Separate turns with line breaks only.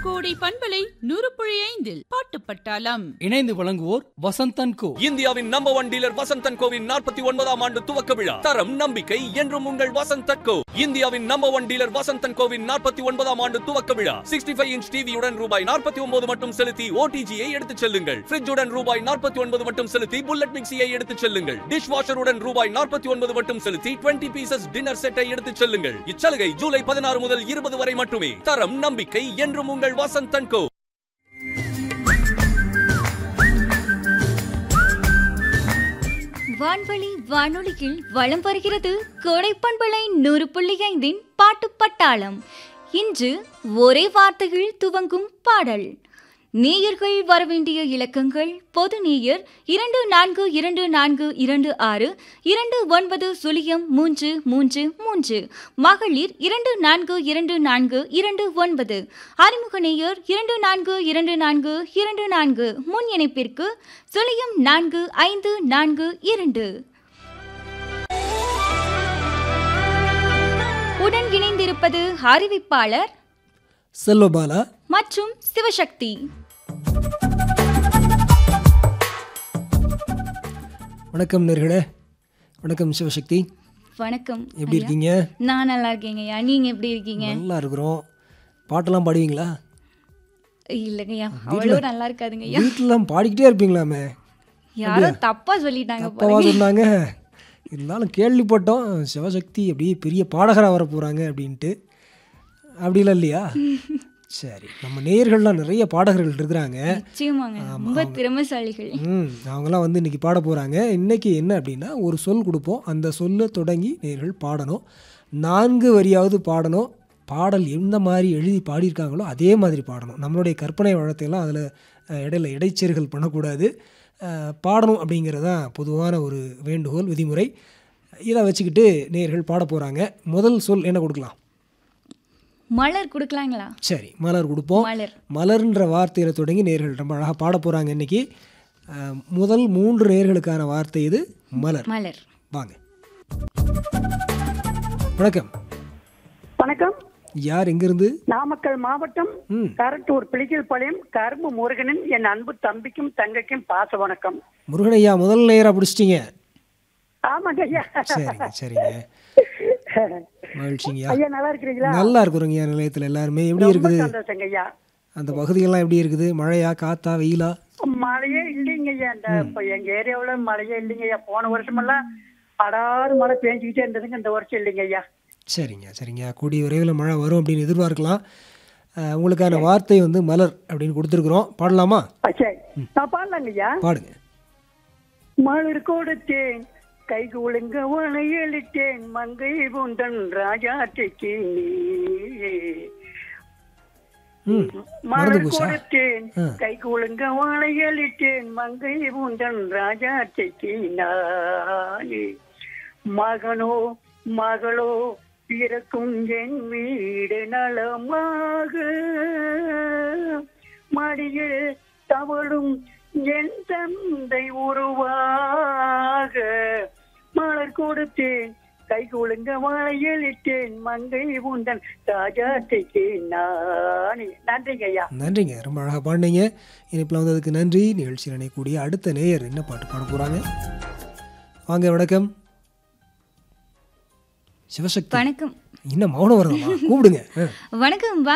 கோடை பண்பலை நூறு புள்ளி ஐந்தில் பாட்டு பட்டாளம்
இணைந்து வழங்குவோர் வசந்தன் கோ
இந்தியாவின் நம்பர் ஒன் டீலர் வசந்தன் கோவின் நாற்பத்தி ஒன்பதாம் ஆண்டு துவக்க விழா தரம் நம்பிக்கை என்றும் உங்கள் வசந்தன் கோ இந்தியாவின் நம்பர் ஒன் டீலர் வசந்தன் கோவின் நாற்பத்தி ஒன்பதாம் ஆண்டு துவக்க விழா சிக்ஸ்டி ஃபைவ் இன்ச் டிவியுடன் ரூபாய் நாற்பத்தி ஒன்பது மட்டும் செலுத்தி ஓடிஜியை எடுத்துச் செல்லுங்கள் ஃபிரிட்ஜுடன் ரூபாய் நாற்பத்தி ஒன்பது மட்டும் செலுத்தி புல்லட் மிக்சியை எடுத்துச் செல்லுங்கள் டிஷ் வாஷருடன் ரூபாய் நாற்பத்தி ஒன்பது மட்டும் செலுத்தி டுவெண்ட்டி பீசஸ் டின்னர் செட்டை எடுத்துச் செல்லுங்கள் இச்சலுகை ஜூலை பதினாறு முதல் இருபது வரை மட்டுமே தரம் நம்பிக்கை என்றும் உங்கள் வசந்தன் கோ
வான்வழி வானொலியில் வலம் வருகிறது கோடைப்பண்பலை நூறு புள்ளி ஐந்தின் பாட்டு பட்டாளம் இன்று ஒரே வார்த்தையில் துவங்கும் பாடல் நேயர்கள் வரவேண்டிய இலக்கங்கள் பொது நேயர் இரண்டு நான்கு இரண்டு நான்கு இரண்டு ஆறு இரண்டு ஒன்பது சுழியம் மூன்று மூன்று மூன்று மகளிர் இரண்டு நான்கு இரண்டு நான்கு இரண்டு ஒன்பது அறிமுக நேயர் இரண்டு நான்கு இரண்டு நான்கு இரண்டு நான்கு முன் இணைப்பிற்கு சுழியம் நான்கு ஐந்து நான்கு இரண்டு உடன் இணைந்திருப்பது அறிவிப்பாளர்
செல்வபாலா
மற்றும் சிவசக்தி
வணக்கம் நேர்களே வணக்கம் சிவசக்தி
வணக்கம்
எப்படி
ஐயா.
இருக்கீங்க
நான் நல்லா இருக்கேங்க ஐயா நீங்க எப்படி இருக்கீங்க
நல்லா இருக்கிறோம் பாட்டெல்லாம் பாடுவீங்களா
இல்லைங்க ஐயா அவ்வளோ நல்லா இருக்காதுங்க ஐயா
வீட்டிலலாம் பாடிக்கிட்டே இருப்பீங்களாமே
யாரோ தப்பா சொல்லிட்டாங்க போல
தப்பாவா சொன்னாங்க இருந்தாலும் கேள்விப்பட்டோம் சிவசக்தி அப்படியே பெரிய பாடகராக வர போகிறாங்க அப்படின்ட்டு அப்படிலாம் இல்லையா சரி நம்ம நேயர்கள்லாம் நிறைய பாடகர்கள் இருக்கிறாங்க
நிச்சயமாங்க ரொம்ப திறமைசாலிகள்
ம் அவங்களாம் வந்து இன்னைக்கு பாட போகிறாங்க இன்னைக்கு என்ன அப்படின்னா ஒரு சொல் கொடுப்போம் அந்த சொல்லை தொடங்கி நேர்கள் பாடணும் நான்கு வரியாவது பாடணும் பாடல் எந்த மாதிரி எழுதி பாடியிருக்காங்களோ அதே மாதிரி பாடணும் நம்மளுடைய கற்பனை வளத்தையெல்லாம் அதில் இடையில இடைச்செருகல் பண்ணக்கூடாது அஹ், பாடணும் அப்படிங்கிறது தான் பொதுவான ஒரு வேண்டுகோள் விதிமுறை இதை வச்சுக்கிட்டு நேர்கள் பாட போகிறாங்க முதல் சொல் என்ன கொடுக்கலாம்
மலர் கொடுக்கலாங்களா
சரி மலர் கொடுப்போம்
மலர்
மலர்ன்ற வார்த்தையில தொடங்கி நேர்கள் ரொம்ப அழகாக பாட போகிறாங்க இன்னைக்கு அஹ், முதல் மூன்று நேர்களுக்கான வார்த்தை இது மலர்
மலர்
வாங்க வணக்கம்
வணக்கம்
யார் எங்கிருந்து
நாமக்கல் மாவட்டம்
ம்.
கரட்டூர் பிளிக்கல் பாளையம் கரும்பு முருகனின் என் அன்பு தம்பிக்கும் தங்கைக்கும் பாச வணக்கம்
முருகனையா முதல் நேரா பிடிச்சிட்டீங்க
ஆமாங்க ஐயா
சரிங்க சரிங்க மகிழ்ச்சிங்கய்யா
ஐயா நல்லா இருக்கிறீங்களா
நல்லா இருக்கிறோங்கய்யா நிலையத்தில் எல்லாருமே எப்படி
ரொம்ப
இருக்குது
சந்தோஷங்க ஐயா
அந்த பகுதிகள்லாம் எப்படி இருக்குது மழையா காத்தா வெயிலா
மழையே இல்லைங்க ஐயா இந்த இப்ப எங்க ஏரியாவுல மழையே இல்லைங்க ஐயா போன வருஷமெல்லாம் அடாறு மழை பேஞ்சுக்கிட்டே இருந்ததுங்க இந்த வருஷம் இல்லைங்க ஐயா
சரிங்க சரிங்க கூடிய விரைவில் மழை வரும் அப்படின்னு எதிர்பார்க்கலாம் அஹ், உங்களுக்கான வார்த்தை வந்து மலர் அப்படின்னு கொடுத்துருக்குறோம் பாடலாமா
ஆ, சரி நான் பாடலாங்க ஐயா
பாடுங்க
மலர் கொடுத்தேன் கை குலுங்க வளையலிட்டேன் மங்கை பூந்தன் ராஜாட்டிக்கு நீ
ம் மறந்து
மலர்
போச்சா
கொடுத்தேன்
ஆ.
கை குலுங்க வாழையளித்தேன் மங்கை பூந்தன் ராஜாட்டைக்கு நானே மகனோ மகளோ பிறக்கும் என் வீடு நலமாக மடியில் தவழும் என் தந்தை உருவாக மலர் கொடுத்தேன் கை குலுங்க வாழையளித்தேன் மங்கை பூந்தன் ராஜாட்டைக்கு நானே நன்றிங்க ஐயா
நன்றிங்க ரொம்ப அழகாக பாடினீங்க இனிப்பில் வந்ததுக்கு நன்றி நிகழ்ச்சியில் இணையக்கூடிய அடுத்த நேயர் என்ன பாட்டு பாட போகிறாங்க வாங்க வணக்கம் சிவசக்தி
வணக்கம்
இன்னும் மௌனம் வரலாமா கூப்பிடுங்க ஆ.
வணக்கம்